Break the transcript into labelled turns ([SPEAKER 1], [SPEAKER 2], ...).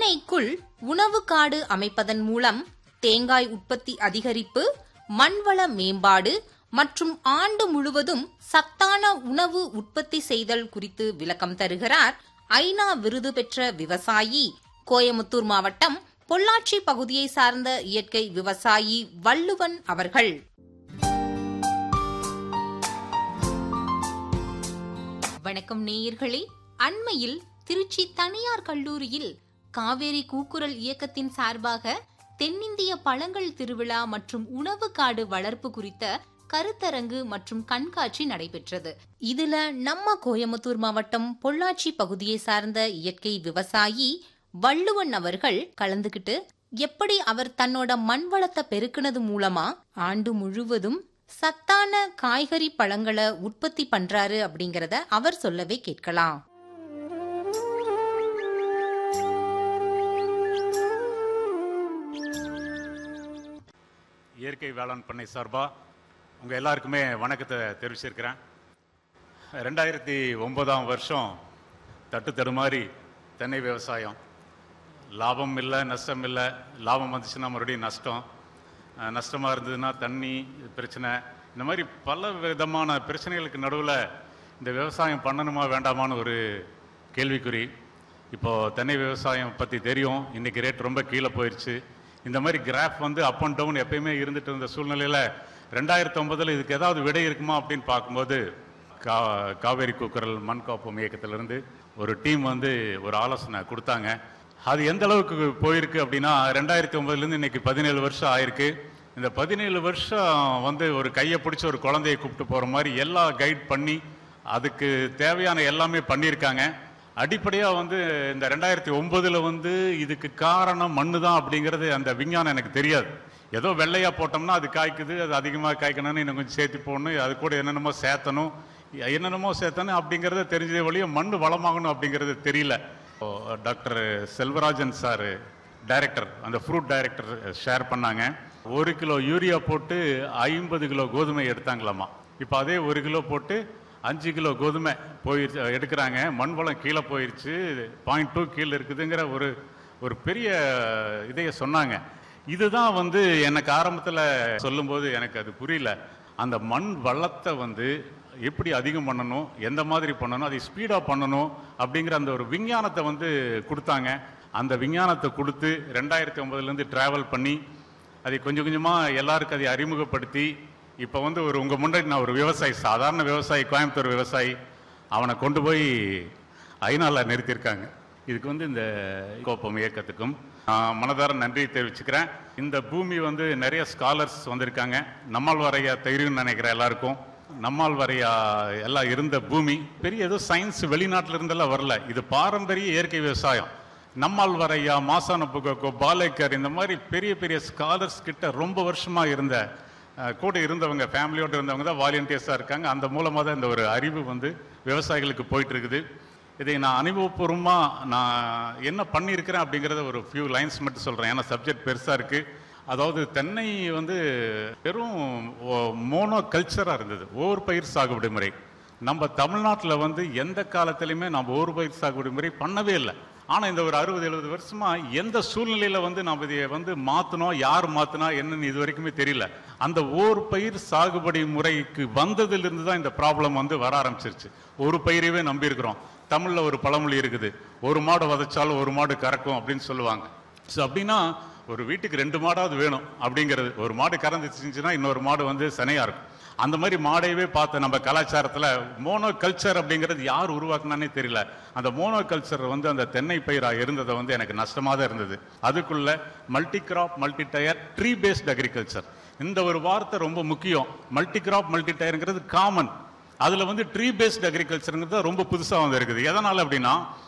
[SPEAKER 1] பண்ணைக்குள் உணவு காடு அமைப்பதன் மூலம் தேங்காய் உற்பத்தி அதிகரிப்பு மண்வள மேம்பாடு மற்றும் ஆண்டு முழுவதும் சத்தான உணவு உற்பத்தி செய்தல் குறித்து விளக்கம் தருகிறார் ஐநா விருது பெற்ற விவசாயி கோயமுத்தூர் மாவட்டம் பொள்ளாச்சி பகுதியை சார்ந்த இயற்கை விவசாயி வள்ளுவன் அவர்கள் வணக்கம் நேயர்களே அண்மையில் திருச்சி தனியார் கல்லூரியில் காவேரி கூக்குரல் இயக்கத்தின் சார்பாக தென்னிந்திய பழங்கள் திருவிழா மற்றும் உணவு காடு வளர்ப்பு குறித்த கருத்தரங்கு மற்றும் கண்காட்சி நடைபெற்றது இதுல நம்ம கோயமுத்தூர் மாவட்டம் பொள்ளாச்சி பகுதியை சார்ந்த இயற்கை விவசாயி வள்ளுவன் அவர்கள் கலந்துகிட்டு எப்படி அவர் தன்னோட மண் வளத்தை பெருக்கினது மூலமா ஆண்டு முழுவதும் சத்தான காய்கறி பழங்களை உற்பத்தி பண்றாரு அப்படிங்கறத அவர் சொல்லவே கேட்கலாம்
[SPEAKER 2] இயற்கை வேளாண் பண்ணை சார்பாக உங்கள் எல்லாருக்குமே வணக்கத்தை தெரிவிச்சிருக்கிறேன் ரெண்டாயிரத்தி ஒன்பதாம் வருஷம் தட்டு தடுமாறி தென்னை விவசாயம் லாபம் இல்லை நஷ்டம் இல்லை லாபம் வந்துச்சுன்னா மறுபடியும் நஷ்டம் அஹ் நஷ்டமாக இருந்ததுன்னா தண்ணி பிரச்சனை இந்த மாதிரி பல விதமான பிரச்சனைகளுக்கு நடுவில் இந்த விவசாயம் பண்ணணுமா வேண்டாமான்னு ஒரு கேள்விக்குறி இப்போது தென்னை விவசாயம் பற்றி தெரியும் இன்றைக்கி ரேட் ரொம்ப கீழே போயிடுச்சு இந்த மாதிரி கிராஃப் வந்து அப் அண்ட் டவுன் எப்பயுமே இருந்துட்டு இருந்த சூழ்நிலையில் ரெண்டாயிரத்தி ஒன்பதில் இதுக்கு ஏதாவது விடை இருக்குமா அப்படின்னு பார்க்கும்போது கா காவேரி கூக்குரல் மண் காப்போம் இயக்கத்திலிருந்து ஒரு டீம் வந்து ஒரு ஆலோசனை கொடுத்தாங்க அது எந்த அளவுக்கு போயிருக்கு அப்படின்னா ரெண்டாயிரத்தி ஒன்பதுலேருந்து இன்னைக்கு பதினேழு வருஷம் ஆயிருக்கு இந்த பதினேழு வருஷம் வந்து ஒரு கையை பிடிச்ச ஒரு குழந்தையை கூப்பிட்டு போகிற மாதிரி எல்லா கைட் பண்ணி அதுக்கு தேவையான எல்லாமே பண்ணியிருக்காங்க அடிப்படையாக வந்து இந்த ரெண்டாயிரத்தி ஒன்பதில் வந்து இதுக்கு காரணம் மண்ணு தான் அப்படிங்கிறது அந்த விஞ்ஞானம் எனக்கு தெரியாது ஏதோ வெள்ளையாக போட்டோம்னா அது காய்க்குது அது அதிகமாக காய்க்கணும்னு இன்னும் கொஞ்சம் சேர்த்து போடணும் அது கூட என்னென்னமோ சேர்த்தணும் என்னென்னமோ சேர்த்தணும் அப்படிங்கிறத தெரிஞ்சதே வழிய மண் வளமாகணும் அப்படிங்கிறது தெரியல இப்போ டாக்டர் செல்வராஜன் சார் டைரக்டர் அந்த ஃப்ரூட் டைரக்டர் ஷேர் பண்ணாங்க ஒரு கிலோ யூரியா போட்டு ஐம்பது கிலோ கோதுமை எடுத்தாங்களாமா இப்போ அதே ஒரு கிலோ போட்டு அஞ்சு கிலோ கோதுமை போயிருச்சு எடுக்கிறாங்க மண் வளம் கீழே போயிருச்சு பாயிண்ட் டூ கீழே இருக்குதுங்கிற ஒரு ஒரு பெரிய இதைய சொன்னாங்க இதுதான் வந்து எனக்கு ஆரம்பத்தில் சொல்லும்போது எனக்கு அது புரியல அந்த மண் வளத்தை வந்து எப்படி அதிகம் பண்ணணும் எந்த மாதிரி பண்ணணும் அதை ஸ்பீடாக பண்ணணும் அப்படிங்கிற அந்த ஒரு விஞ்ஞானத்தை வந்து கொடுத்தாங்க அந்த விஞ்ஞானத்தை கொடுத்து ரெண்டாயிரத்தி ஒன்பதுலேருந்து ட்ராவல் பண்ணி அதை கொஞ்சம் கொஞ்சமாக எல்லாருக்கும் அதை அறிமுகப்படுத்தி இப்போ வந்து ஒரு உங்கள் முன்னாடி நான் ஒரு விவசாயி சாதாரண விவசாயி கோயம்புத்தூர் விவசாயி அவனை கொண்டு போய் ஐநாவில் நிறுத்தியிருக்காங்க இதுக்கு வந்து இந்த கோப்பம் இயக்கத்துக்கும் நான் மனதார நன்றி தெரிவிச்சுக்கிறேன் இந்த பூமி வந்து நிறைய ஸ்காலர்ஸ் வந்திருக்காங்க நம்மால் வரையா தெரியும்னு நினைக்கிறேன் எல்லாருக்கும் நம்மால் வரையா எல்லாம் இருந்த பூமி பெரிய ஏதோ சயின்ஸ் வெளிநாட்டில இருந்தெல்லாம் வரல இது பாரம்பரிய இயற்கை விவசாயம் நம்மால் வரையா மாசான புகக்கோ பாலேக்கர் இந்த மாதிரி பெரிய பெரிய ஸ்காலர்ஸ் கிட்ட ரொம்ப வருஷமா இருந்த அஹ், கூட இருந்தவங்க ஃபேமிலியோட இருந்தவங்க தான் வாலண்டியர்ஸாக இருக்காங்க அந்த மூலமாக தான் இந்த ஒரு அறிவு வந்து விவசாயிகளுக்கு போயிட்டு இருக்குது இதை நான் அனுபவபூர்வமாக நான் என்ன பண்ணியிருக்கிறேன் அப்படிங்கிறத ஒரு ஃபியூ லைன்ஸ் மட்டும் சொல்கிறேன் ஏன்னா சப்ஜெக்ட் பெருசாக இருக்குது அதாவது தென்னை வந்து வெறும் மோனோ கல்ச்சராக இருந்தது ஓர் பயிர் சாகுபடி முறை நம்ம தமிழ்நாட்டில் வந்து எந்த காலத்திலையுமே நம்ம ஓர் பயிர் சாகுபடி முறை பண்ணவே இல்லை ஆனால் இந்த ஒரு அறுபது எழுபது வருஷமா எந்த சூழ்நிலையில் வந்து நம்ம இதை வந்து மாற்றணும் யார் மாற்றினா என்னன்னு இது வரைக்குமே தெரியல அந்த ஓர் பயிர் சாகுபடி முறைக்கு வந்ததிலிருந்து தான் இந்த ப்ராப்ளம் வந்து வர ஆரம்பிச்சிருச்சு ஒரு பயிரவே நம்பியிருக்கிறோம் தமிழில் ஒரு பழமொழி இருக்குது ஒரு மாடு வதைச்சாலும் ஒரு மாடு கறக்கும் அப்படின்னு சொல்லுவாங்க ஸோ அப்படின்னா ஒரு வீட்டுக்கு ரெண்டு மாடாவது வேணும் அப்படிங்கிறது ஒரு மாடு கறந்துச்சுன்னா இன்னொரு மாடு வந்து சனையா இருக்கும் அந்த மாதிரி மாடையவே பார்த்து நம்ம கலாச்சாரத்தில் மோனோ கல்ச்சர் அப்படிங்கிறது யார் உருவாக்குனானே தெரியல அந்த மோனோ கல்ச்சர் வந்து அந்த தென்னை பயிரா இருந்ததை வந்து எனக்கு நஷ்டமாக தான் இருந்தது அதுக்குள்ள multi crop multi tier tree based agriculture இந்த ஒரு வார்த்தை ரொம்ப முக்கியம் மல்டி கிராப் மல்டி டயருங்கிறது காமன் அதுல வந்து ட்ரீ பேஸ்ட் அக்ரிகல்ச்சருங்கிறது ரொம்ப புதுசா வந்து இருக்குது எதனால அப்படின்னா